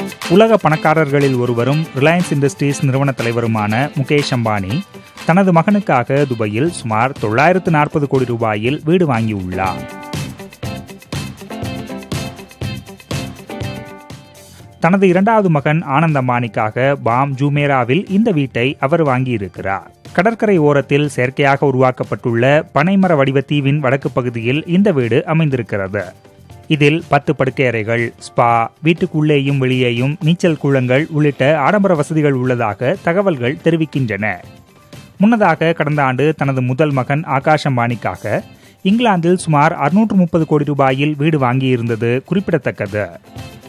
உலக பணக்காரர்களில் ஒருவரும் Reliance industries நிறுவன தலைவருமான முகேஷ் அம்பானி தனது மகனுக்காக துபாயில் சுமார் தொள்ளாயிரத்து நாற்பது கோடி ரூபாயில் வீடு வாங்கியுள்ளார் தனது இரண்டாவது மகன் ஆனந்த் அம்பானிக்காக பாம் ஜூமேராவில் இந்த வீட்டை அவர் வாங்கியிருக்கிறார் கடற்கரை ஓரத்தில் செயற்கையாக உருவாக்கப்பட்டுள்ள பனைமர வடிவ தீவின் வடக்கு பகுதியில் இந்த வீடு அமைந்திருக்கிறது இதில் பத்து படுக்கை அறைகள் ஸ்பா வீட்டுக்குள்ளேயும் வெளியேயும் நீச்சல் குளங்கள் உள்ளிட்ட ஆடம்பர வசதிகள் உள்ளதாக தகவல்கள் தெரிவிக்கின்றன முன்னதாக கடந்த ஆண்டு தனது முதல் மகன் ஆகாஷ் அம்பானிக்காக இங்கிலாந்தில் சுமார் அறுநூற்று முப்பது கோடி ரூபாயில் வீடு வாங்கியிருந்தது குறிப்பிடத்தக்கது